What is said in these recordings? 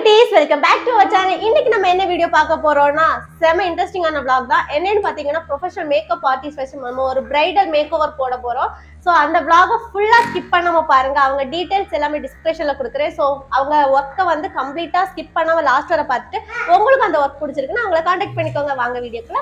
குட்டீஸ் welcome back to our channel இன்னைக்கு நம்ம என்ன வீடியோ பார்க்க போறோம்னா செம இன்ட்ரெஸ்டிங்கான vlog தான் என்னன்னு பாத்தீங்கன்னா ப்ரொஃபஷனல் மேக்கப் ஆர்டிஸ்ட் வச்சு நம்ம ஒரு பிரைடல் மேக் ஓவர் போட போறோம் ஸோ அந்த vlog-அ ஃபுல்லா ஸ்கிப் பண்ணாம பாருங்க அவங்க டீடைல்ஸ் எல்லாமே டிஸ்கிரிப்ஷன்ல கொடுக்குறேன் ஸோ அவங்க ஒர்க்கை வந்து கம்ப்ளீட்டா ஸ்கிப் பண்ணாம லாஸ்ட் வரை பார்த்துட்டு உங்களுக்கு அந்த ஒர்க் பிடிச்சிருக்குன்னா அவங்கள காண்டாக்ட் பண்ணிக்கோங்க வாங்க வீடியோக்குள்ள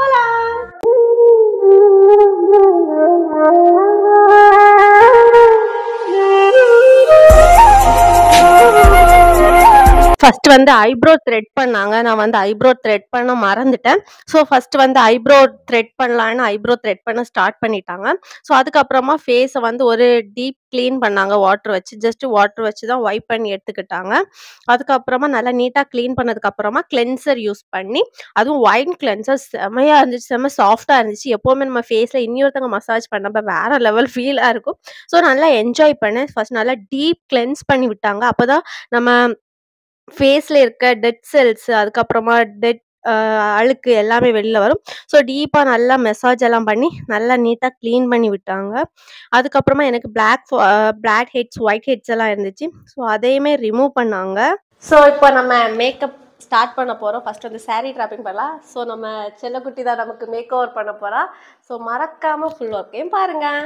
ஃபர்ஸ்ட் வந்து ஐப்ரோ த்ரெட் பண்ணாங்க நான் வந்து ஐப்ரோ த்ரெட் பண்ண மறந்துட்டேன் ஸோ ஃபர்ஸ்ட் வந்து ஐப்ரோ த்ரெட் பண்ணலான்னு ஐப்ரோ த்ரெட் பண்ண ஸ்டார்ட் பண்ணிட்டாங்க ஸோ அதுக்கப்புறமா ஃபேஸை வந்து ஒரு டீப் க்ளீன் பண்ணாங்க வாட்டர் வச்சு ஜஸ்ட் வாட்டர் வச்சு தான் வைப் பண்ணி எடுத்துக்கிட்டாங்க அதுக்கப்புறமா நல்லா நீட்டாக க்ளீன் பண்ணதுக்கப்புறமா கிளென்சர் யூஸ் பண்ணி அதுவும் ஒயின் கிளென்சர் செமையாக இருந்துச்சு செம்ம சாஃப்டாக இருந்துச்சு எப்போவுமே நம்ம ஃபேஸில் இன்னொருத்தவங்க மசாஜ் பண்ணப்ப வேற லெவல் ஃபீலாக இருக்கும் ஸோ நல்லா என்ஜாய் பண்ணேன் ஃபர்ஸ்ட் நல்லா டீப் கிளென்ஸ் பண்ணி விட்டாங்க அப்போ தான் நம்ம ஃபேஸில் இருக்க டெட் செல்ஸ் அதுக்கப்புறமா டெட் அழுக்கு எல்லாமே வெளில வரும் ஸோ டீப்பாக நல்லா மெசாஜ் எல்லாம் பண்ணி நல்லா நீட்டாக க்ளீன் பண்ணி விட்டாங்க அதுக்கப்புறமா எனக்கு black blackheads whiteheads எல்லாம் இருந்துச்சு ஸோ அதையுமே ரிமூவ் பண்ணாங்க ஸோ இப்போ நம்ம மேக்கப் ஸ்டார்ட் பண்ண போகிறோம் ஃபர்ஸ்ட் வந்து saree ட்ராப்பிங் பண்ணலாம் ஸோ நம்ம செல்லக்குட்டி தான் நமக்கு மேக் ஓவர் பண்ண போகிறா ஸோ மறக்காமல் ஃபுல் ஒர்க்கையும் பாருங்கள்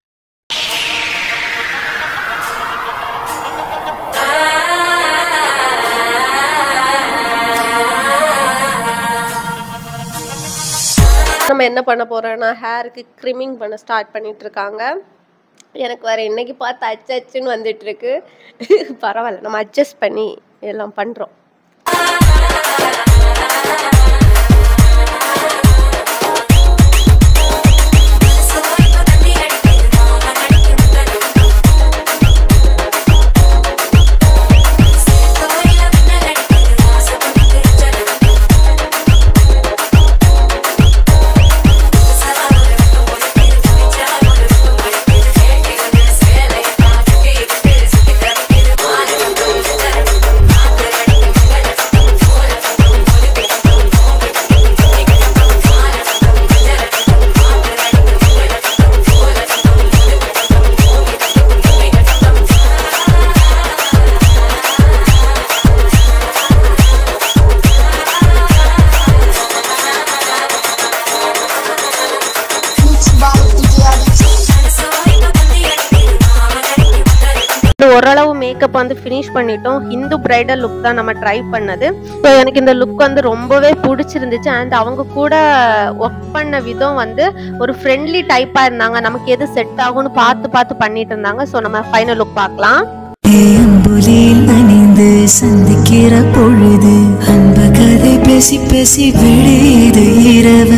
நம்ம என்ன பண்ண போறோம்னா ஹேருக்கு க்ரிமிங் பண்ண ஸ்டார்ட் பண்ணிட்டு இருக்காங்க எனக்கு வேற இன்னைக்கு பார்த்து அச்சு அச்சுன்னு வந்துட்டு இருக்கு பரவாயில்ல நம்ம அட்ஜஸ்ட் பண்ணி எல்லாம் பண்றோம் இது ஓரளவு மேக்கப் வந்து ஃபினிஷ் பண்ணிட்டோம் ஹிந்து பிரைடல் லுக் தான் நம்ம ட்ரை பண்ணது ஸோ எனக்கு இந்த லுக் வந்து ரொம்பவே பிடிச்சிருந்துச்சு அண்ட் அவங்க கூட ஒர்க் பண்ண விதம் வந்து ஒரு ஃப்ரெண்ட்லி டைப்பாக இருந்தாங்க நமக்கு எது செட் ஆகும்னு பார்த்து பார்த்து பண்ணிட்டு இருந்தாங்க ஸோ நம்ம ஃபைனல் லுக் பார்க்கலாம் அம்புலில் அணிந்து சந்திக்கிற பொழுது அன்ப கதை பேசி பேசி விழியுது இரவு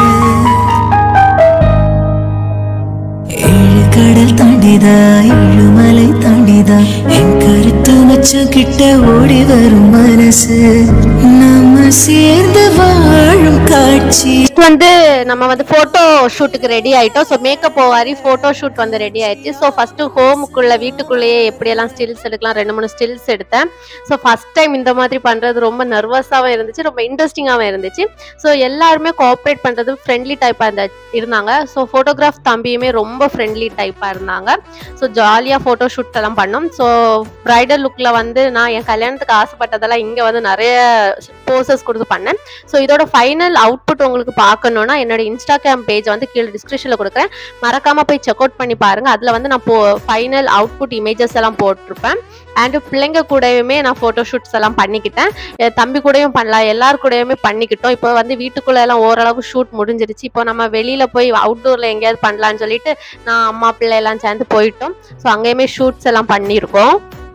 ஏழு கடல் தாண்டிதா ஏழு மலை தாண்டிதா என் கருத்து மச்சம் கிட்ட ஓடி வரும் மனசு நம்ம சேர்ந்து வாழும் காட்சி Next வந்து நம்ம வந்து போட்டோ ஷூட்டுக்கு ரெடி ஆயிட்டோம் ஸோ மேக்கப் போவாரி போட்டோ ஷூட் வந்து ரெடி ஆயிடுச்சு ஸோ ஃபர்ஸ்ட் ஹோமுக்குள்ள வீட்டுக்குள்ளேயே எப்படியெல்லாம் ஸ்டில்ஸ் எடுக்கலாம் ரெண்டு மூணு ஸ்டில்ஸ் எடுத்தேன் ஸோ ஃபர்ஸ்ட் டைம் இந்த மாதிரி பண்றது ரொம்ப நர்வஸாகவும் இருந்துச்சு ரொம்ப இன்ட்ரெஸ்டிங்காகவும் இருந்துச்சு ஸோ எல்லாருமே கோஆப்ரேட் பண்றது ஃப்ரெண்ட்லி டைப்பாக இருந்த இருந்தாங்க ஸோ ஃபோட்டோகிராஃப் தம்பியுமே ரொம்ப ஃப்ரெண்ட்லி டைப்பாக இருந்தாங்க ஸோ ஜாலியாக ஃபோட்டோ ஷூட் எல்லாம் பண்ணோம் ஸோ ப்ரைடல் லுக்கில் வந்து நான் என் கல்யாணத்துக்கு ஆசைப்பட்டதெல்லாம் இங்கே வந்து நிறைய போசஸ் கொடுத்து பண்ணேன் ஸோ இதோட ஃபைனல் அவுட்புட் உங்களுக்கு பார்க்கணுன்னா என்னோட இன்ஸ்டாகிராம் பேஜ் வந்து கீழே டிஸ்கிரிப்ஷனில் கொடுக்குறேன் மறக்காம போய் செக் அவுட் பண்ணி பாருங்க அதில் வந்து நான் போ ஃபைனல் அவுட்புட் இமேஜஸ் எல்லாம் போட்டிருப்பேன் அண்ட் பிள்ளைங்க கூடயுமே நான் ஃபோட்டோ ஷூட்ஸ் எல்லாம் பண்ணிக்கிட்டேன் என் தம்பி கூடயும் பண்ணலாம் எல்லார் கூடயுமே பண்ணிக்கிட்டோம் இப்போ வந்து வீட்டுக்குள்ள எல்லாம் ஓரளவு ஷூட் முடிஞ்சிருச்சு இப்போ நம்ம வெளியில போய் அவுட்டோர்ல எங்கேயாவது பண்ணலாம்னு சொல்லிட்டு நான் அம்மா பிள்ளை எல்லாம் சேர்ந்து போயிட்டோம் ஸோ அங்கேயுமே ஷூட்ஸ் எல்லாம் பண்ணியிருக்கோம்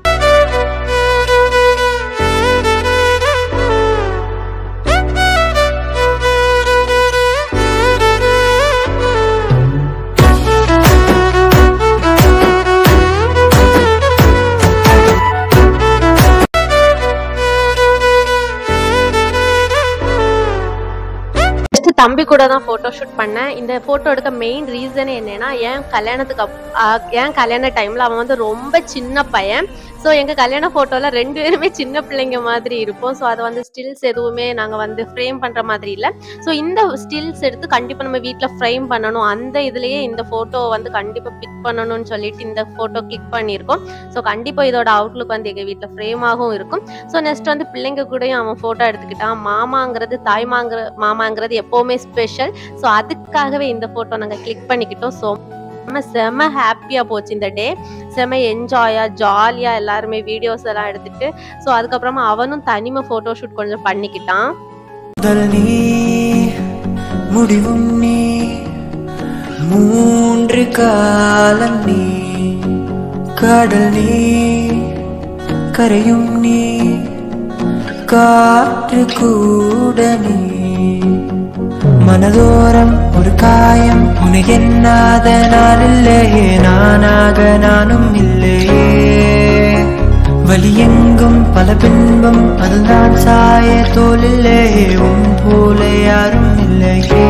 First தம்பி கூட தான் ஃபோட்டோ ஷூட் பண்ணேன் இந்த ஃபோட்டோ எடுக்க மெயின் ரீசன் என்னன்னா என் கல்யாணத்துக்கு அப்- ஆ, என் கல்யாண டைம்ல அவன் வந்து ரொம்ப சின்ன பையன் ஸோ எங்க கல்யாண ஃபோட்டோல ரெண்டு பேருமே சின்ன பிள்ளைங்க மாதிரி இருப்போம் ஸோ அதை வந்து ஸ்டில்ஸ் எதுவுமே நாங்க வந்து ஃப்ரேம் பண்ற மாதிரி இல்லை ஸோ இந்த ஸ்டில்ஸ் எடுத்து கண்டிப்பா நம்ம வீட்ல ஃப்ரேம் பண்ணணும் அந்த இதுலயே இந்த ஃபோட்டோ வந்து கண்டிப்பா பிக் பண்ணணும்னு சொல்லிட்டு இந்த ஃபோட்டோ கிளிக் பண்ணியிருக்கோம் ஸோ கண்டிப்பா இதோட அவுட்லுக் வந்து எங்க வீட்ல ஃப்ரேமாகவும் இருக்கும் ஸோ நெக்ஸ்ட் வந்து பிள்ளைங்க கூடயும் அவன் ஃபோட்டோ எடுத்துக்கிட்டான் மாமாங்கிறது தாய்மாங்கிற மாமாங்கிறது எப்போவுமே ஸ்பெஷல் ஸோ அதுக்காகவே இந்த ஃபோட்டோ நாங்கள் கிளிக் பண்ணிக்கிட்டோம் ஸோ செம்ம செம்ம ஹாப்பியாக போச்சு இந்த டே செம்ம என்ஜாயாக ஜாலியாக எல்லாருமே வீடியோஸ் எல்லாம் எடுத்துட்டு ஸோ அதுக்கப்புறமா அவனும் தனிமை ஃபோட்டோ ஷூட் கொஞ்சம் பண்ணிக்கிட்டான் முதல் நீ முடிவும் நீ மூன்று காலம் நீ கடல் நீ கரையும் நீ காற்று கூட நீ மனதோரம் ஒரு காயம் உன எண்ணாத நாள் இல்லையே நானாக நானும் இல்லையே வலி எங்கும் பல பின்பம் அதுதான் சாய தோலில்லே உன் போல யாரும் இல்லையே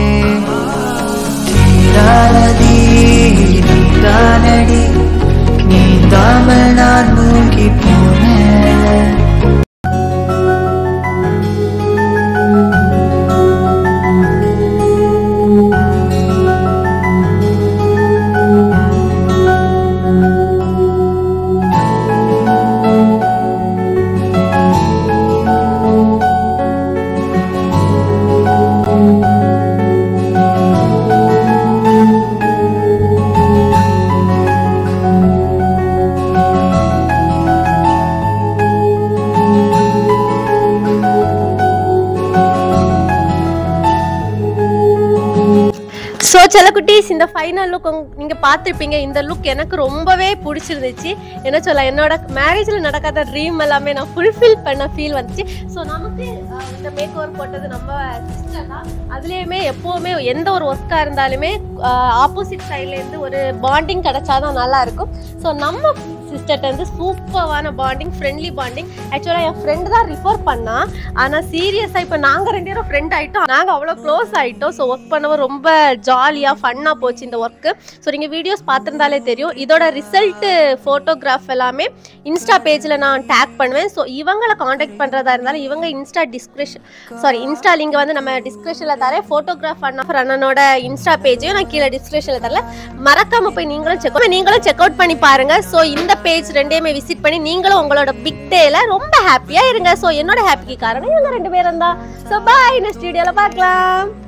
தீரானதி நீதானடி நீந்தாமல் நான் மூழ்கி போனேன் ஸோ குட்டீஸ் இந்த ஃபைனல் லுக் நீங்கள் பார்த்துருப்பீங்க இந்த லுக் எனக்கு ரொம்பவே பிடிச்சிருந்துச்சு என்ன சொல்ல என்னோட மேரேஜில் நடக்காத ட்ரீம் எல்லாமே நான் ஃபுல்ஃபில் பண்ண ஃபீல் வந்துச்சு ஸோ நமக்கு அஹ், இந்த மேக் ஓவர் போட்டது நம்ம சிஸ்டர் தான் அதுலேயுமே எப்போவுமே எந்த ஒரு ஒர்க்காக இருந்தாலுமே ஆப்போசிட் சைட்லேருந்து ஒரு பாண்டிங் கிடைச்சாதான் நல்லா இருக்கும் ஸோ நம்ம சிஸ்டர்ட்ட இருந்து சூப்பரான பாண்டிங் ஃப்ரெண்ட்லி பாண்டிங் ஆக்சுவலாக என் ஃப்ரெண்டு தான் ரிஃபர் பண்ணா ஆனால் சீரியஸாக இப்போ நாங்கள் ரெண்டு பேரும் ஃப்ரெண்ட் ஆகிட்டோம் நாங்கள் அவ்வளோ க்ளோஸ் ஆகிட்டோம் ஸோ ஒர்க் பண்ணவும் ரொம்ப ஜாலியாக ஃபன்னாக போச்சு இந்த ஒர்க்கு ஸோ நீங்கள் வீடியோஸ் பார்த்துருந்தாலே தெரியும் இதோட ரிசல்ட்டு ஃபோட்டோகிராஃப் எல்லாமே இன்ஸ்டா பேஜில் நான் டேக் பண்ணுவேன் ஸோ இவங்களை காண்டாக்ட் பண்ணுறதா இருந்தாலும் இவங்க Insta description sorry Insta link வந்து நம்ம டிஸ்கிரிப்ஷனில் தரேன் ஃபோட்டோகிராஃப் அண்ணா அண்ணனோட இன்ஸ்டா பேஜையும் நான் கீழே டிஸ்கிரிப்ஷனில் தரல மறக்காம போய் நீங்களும் செக் நீங்களும் செக் அவுட் பண்ணி பாருங்க ஸோ இந்த பேஜ் ரெண்டையுமே விசிட் பண்ணி நீங்களும் உங்களோட பிக் டேல ரொம்ப ஹாப்பியா இருங்க ஸோ என்னோட ஹாப்பிக்கு காரணம் இவங்க ரெண்டு பேரும் தான் ஸோ பாய் நெக்ஸ்ட் வீடியோல பார்க்கலாம்